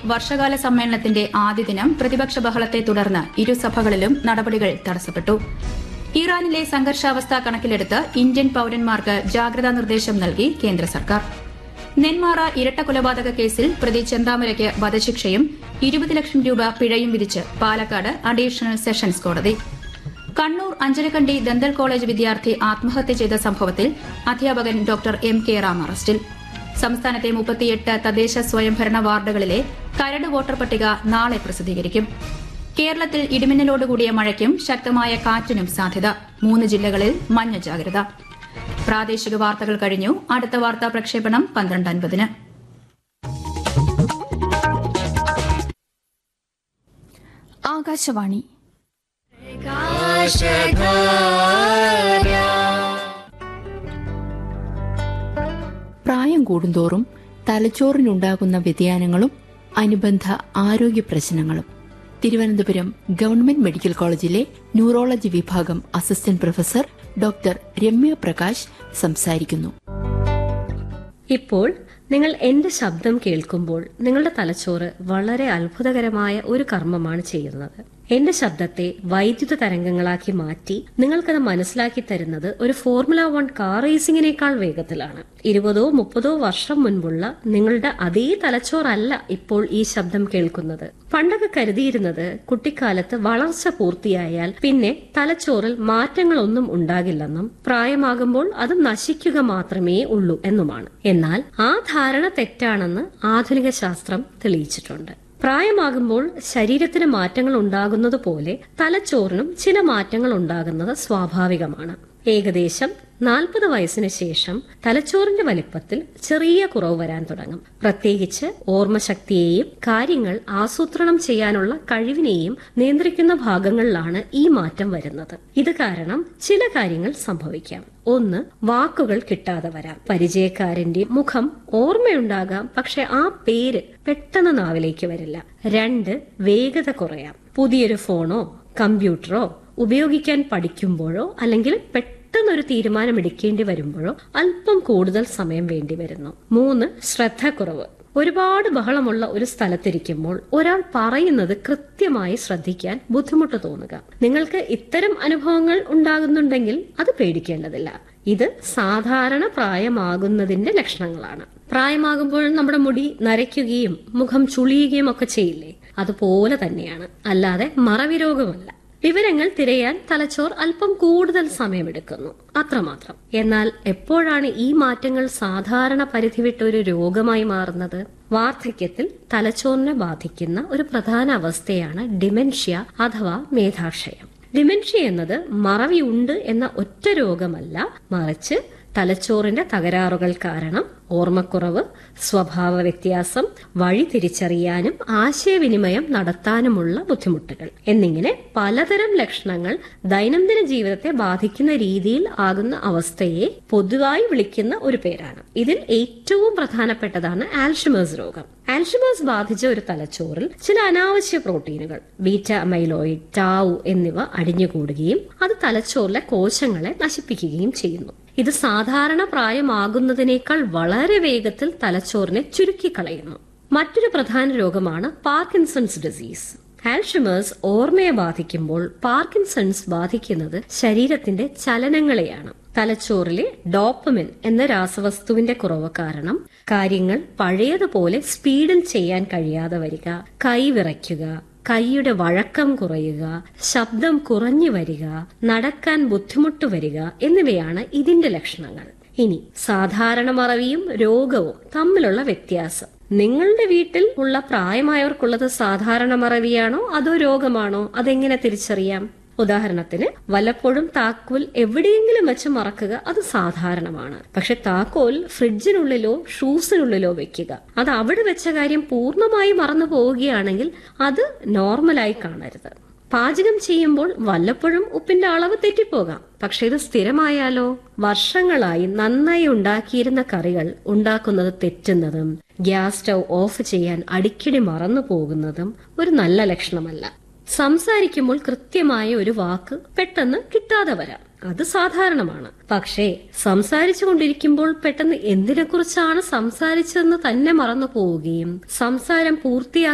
വർഷകാല സമ്മേളനത്തിന്റെ ആദ്യ ദിനം പ്രതിപക്ഷ ബഹളത്തെ തുടർന്ന് ഇരുസഭകളിലും നടപടികൾ തടസ്സപ്പെട്ടു ഇറാനിലെ സംഘർഷാവസ്ഥ കണക്കിലെടുത്ത് ഇന്ത്യൻ പൌരന്മാർക്ക് ജാഗ്രതാ നിർദ്ദേശം നൽകി കേന്ദ്ര സർക്കാർ നെന്മാറ ഇരട്ട കൊലപാതക കേസിൽ പ്രതി ചെന്താമരയ്ക്ക് വധശിക്ഷയും ഇരുപത് ലക്ഷം രൂപ പിഴയും വിധിച്ച് പാലക്കാട് അഡീഷണൽ സെഷൻസ് കോടതി കണ്ണൂർ അഞ്ചരക്കണ്ടി ദന്തൽ കോളേജ് വിദ്യാർത്ഥി ആത്മഹത്യ ചെയ്ത സംഭവത്തിൽ അധ്യാപകൻ ഡോക്ടർ എം കെ റാം അറസ്റ്റിൽ സംസ്ഥാനത്തെ മുപ്പത്തിയെട്ട് തദ്ദേശ സ്വയംഭരണ വാർഡുകളിലെ കരട് വോട്ടർ പട്ടിക നാളെ പ്രസിദ്ധീകരിക്കും കേരളത്തിൽ ഇടിമിന്നലോടുകൂടിയ മഴയ്ക്കും ശക്തമായ കാറ്റിനും സാധ്യത മൂന്ന് ജില്ലകളിൽ മഞ്ഞ ജാഗ്രത പ്രാദേശിക വാർത്തകൾ കഴിഞ്ഞു അടുത്ത വാർത്താ പ്രക്ഷേപണം പന്ത്രണ്ട് അൻപതിന് ആകാശവാണി പ്രായം കൂടുന്തോറും തലച്ചോറിനുണ്ടാകുന്ന വ്യതിയാനങ്ങളും അനുബന്ധ ആരോഗ്യ പ്രശ്നങ്ങളും തിരുവനന്തപുരം ഗവൺമെന്റ് മെഡിക്കൽ കോളേജിലെ ന്യൂറോളജി വിഭാഗം assistant professor doctor Ramya Prakash സംസാരിക്കുന്നു ഇപ്പോൾ നിങ്ങൾ എന്റെ ശബ്ദം കേൾക്കുമ്പോൾ നിങ്ങളുടെ തലച്ചോറ് വളരെ അത്ഭുതകരമായ ഒരു കർമ്മമാണ് ചെയ്യുന്നത് എന്റെ ശബ്ദത്തെ വൈദ്യുത തരംഗങ്ങളാക്കി മാറ്റി നിങ്ങൾക്കത് മനസ്സിലാക്കി തരുന്നത് ഒരു ഫോർമുല വൺ കാർ റേസിംഗിനേക്കാൾ വേഗത്തിലാണ് ഇരുപതോ മുപ്പതോ വർഷം മുൻപുള്ള നിങ്ങളുടെ അതേ തലച്ചോറല്ല ഇപ്പോൾ ഈ ശബ്ദം കേൾക്കുന്നത് പണ്ടൊക്കെ കരുതിയിരുന്നത് കുട്ടിക്കാലത്ത് വളർച്ച പൂർത്തിയായാൽ പിന്നെ തലച്ചോറിൽ മാറ്റങ്ങളൊന്നും ഉണ്ടാകില്ലെന്നും പ്രായമാകുമ്പോൾ അത് നശിക്കുക മാത്രമേ ഉള്ളൂ എന്നുമാണ് എന്നാൽ ആ ധാരണ തെറ്റാണെന്ന് ആധുനിക ശാസ്ത്രം തെളിയിച്ചിട്ടുണ്ട് പ്രായമാകുമ്പോൾ ശരീരത്തിന് മാറ്റങ്ങൾ ഉണ്ടാകുന്നത് പോലെ തലച്ചോറിനും ചില മാറ്റങ്ങൾ ഉണ്ടാകുന്നത് സ്വാഭാവികമാണ് ഏകദേശം നാൽപ്പത് വയസ്സിന് ശേഷം തലച്ചോറിന്റെ വലിപ്പത്തിൽ ചെറിയ കുറവ് വരാൻ തുടങ്ങും പ്രത്യേകിച്ച് ഓർമ്മശക്തിയെയും കാര്യങ്ങൾ ആസൂത്രണം ചെയ്യാനുള്ള കഴിവിനെയും നിയന്ത്രിക്കുന്ന ഭാഗങ്ങളിലാണ് ഈ മാറ്റം വരുന്നത് ഇത് കാരണം ചില കാര്യങ്ങൾ സംഭവിക്കാം ഒന്ന് വാക്കുകൾ കിട്ടാതെ വരാം പരിചയക്കാരന്റെ മുഖം ഓർമ്മയുണ്ടാകാം പക്ഷെ ആ പേര് പെട്ടെന്ന് നാവിലേക്ക് വരില്ല രണ്ട് വേഗത കുറയാം പുതിയൊരു ഫോണോ കമ്പ്യൂട്ടറോ ഉപയോഗിക്കാൻ പഠിക്കുമ്പോഴോ അല്ലെങ്കിൽ പെട്ടെന്നൊരു തീരുമാനം എടുക്കേണ്ടി വരുമ്പോഴോ അല്പം കൂടുതൽ സമയം വേണ്ടി വരുന്നു മൂന്ന് ശ്രദ്ധക്കുറവ് ഒരുപാട് ബഹളമുള്ള ഒരു സ്ഥലത്തിരിക്കുമ്പോൾ ഒരാൾ പറയുന്നത് കൃത്യമായി ശ്രദ്ധിക്കാൻ ബുദ്ധിമുട്ട് തോന്നുക നിങ്ങൾക്ക് ഇത്തരം അനുഭവങ്ങൾ ഉണ്ടാകുന്നുണ്ടെങ്കിൽ അത് പേടിക്കേണ്ടതില്ല ഇത് സാധാരണ പ്രായമാകുന്നതിന്റെ ലക്ഷണങ്ങളാണ് പ്രായമാകുമ്പോൾ നമ്മുടെ മുടി നരയ്ക്കുകയും മുഖം ചുളിയുകയും ഒക്കെ ചെയ്യില്ലേ അതുപോലെ തന്നെയാണ് അല്ലാതെ മറവി രോഗമല്ല വിവരങ്ങൾ തിരയാൻ തലച്ചോർ അല്പം കൂടുതൽ സമയമെടുക്കുന്നു അത്രമാത്രം എന്നാൽ എപ്പോഴാണ് ഈ മാറ്റങ്ങൾ സാധാരണ പരിധി വിട്ട ഒരു രോഗമായി മാറുന്നത് വാർദ്ധക്യത്തിൽ തലച്ചോറിനെ ബാധിക്കുന്ന ഒരു പ്രധാന അവസ്ഥയാണ് ഡിമെൻഷ്യ അഥവാ മേധാക്ഷയം ഡിമെൻഷ്യ എന്നത് മറവിയുണ്ട് എന്ന ഒറ്റ രോഗമല്ല മറിച്ച് തലച്ചോറിന്റെ തകരാറുകൾ കാരണം ഓർമ്മക്കുറവ് സ്വഭാവ വ്യത്യാസം വഴി തിരിച്ചറിയാനും ആശയവിനിമയം നടത്താനുമുള്ള ബുദ്ധിമുട്ടുകൾ എന്നിങ്ങനെ പലതരം ലക്ഷണങ്ങൾ ദൈനംദിന ജീവിതത്തെ ബാധിക്കുന്ന രീതിയിൽ ആകുന്ന അവസ്ഥയെ പൊതുവായി വിളിക്കുന്ന ഒരു പേരാണ് ഇതിൽ ഏറ്റവും പ്രധാനപ്പെട്ടതാണ് ആൽഷിമേഴ്സ് രോഗം ആൽഷിമേഴ്സ് ബാധിച്ച ഒരു തലച്ചോറിൽ ചില അനാവശ്യ പ്രോട്ടീനുകൾ ബീറ്റ അമൈലോയിഡ് ടാവു എന്നിവ അടിഞ്ഞുകൂടുകയും അത് തലച്ചോറിലെ കോശങ്ങളെ നശിപ്പിക്കുകയും ചെയ്യുന്നു ഇത് സാധാരണ പ്രായമാകുന്നതിനേക്കാൾ വളരെ വേഗത്തിൽ തലച്ചോറിനെ ചുരുക്കിക്കളയുന്നു മറ്റൊരു പ്രധാന രോഗമാണ് പാർക്കിൻസൺസ് ഡിസീസ് ആൽഷിമേഴ്സ് ഓർമ്മയെ ബാധിക്കുമ്പോൾ പാർക്കിൻസൺസ് ബാധിക്കുന്നത് ശരീരത്തിന്റെ ചലനങ്ങളെയാണ് തലച്ചോറിലെ ഡോപ്പമിൻ എന്ന രാസവസ്തുവിന്റെ കുറവ് കാരണം കാര്യങ്ങൾ പഴയതുപോലെ സ്പീഡിൽ ചെയ്യാൻ കഴിയാതെ വരിക കൈവിറയ്ക്കുക കൈയുടെ വഴക്കം കുറയുക ശബ്ദം കുറഞ്ഞു വരിക നടക്കാൻ ബുദ്ധിമുട്ട് വരിക എന്നിവയാണ് ഇതിന്റെ ലക്ഷണങ്ങൾ ഇനി സാധാരണ മറവിയും രോഗവും തമ്മിലുള്ള വ്യത്യാസം നിങ്ങളുടെ വീട്ടിൽ ഉള്ള പ്രായമായവർക്കുള്ളത് സാധാരണ മറവിയാണോ അതോ രോഗമാണോ അതെങ്ങനെ തിരിച്ചറിയാം ഉദാഹരണത്തിന് വല്ലപ്പോഴും താക്കോൽ എവിടെയെങ്കിലും വെച്ച് മറക്കുക അത് സാധാരണമാണ് പക്ഷെ താക്കോൽ ഫ്രിഡ്ജിനുള്ളിലോ ഷൂസിനുള്ളിലോ വെക്കുക അത് അവിടെ വെച്ച കാര്യം പൂർണ്ണമായി മറന്നു പോവുകയാണെങ്കിൽ അത് നോർമലായി കാണരുത് പാചകം ചെയ്യുമ്പോൾ വല്ലപ്പോഴും ഉപ്പിന്റെ അളവ് തെറ്റിപ്പോകാം പക്ഷെ ഇത് സ്ഥിരമായാലോ വർഷങ്ങളായി നന്നായി ഉണ്ടാക്കിയിരുന്ന കറികൾ ഉണ്ടാക്കുന്നത് തെറ്റുന്നതും ഗ്യാസ് സ്റ്റൗ ഓഫ് ചെയ്യാൻ അടിക്കടി മറന്നു പോകുന്നതും ഒരു നല്ല ലക്ഷണമല്ല സംസാരിക്കുമ്പോൾ കൃത്യമായ ഒരു വാക്ക് പെട്ടെന്ന് കിട്ടാതെ വരാം അത് സാധാരണമാണ് പക്ഷേ സംസാരിച്ചു കൊണ്ടിരിക്കുമ്പോൾ പെട്ടെന്ന് എന്തിനെക്കുറിച്ചാണ് സംസാരിച്ചതെന്ന് തന്നെ മറന്നു പോവുകയും സംസാരം പൂർത്തിയാക്കി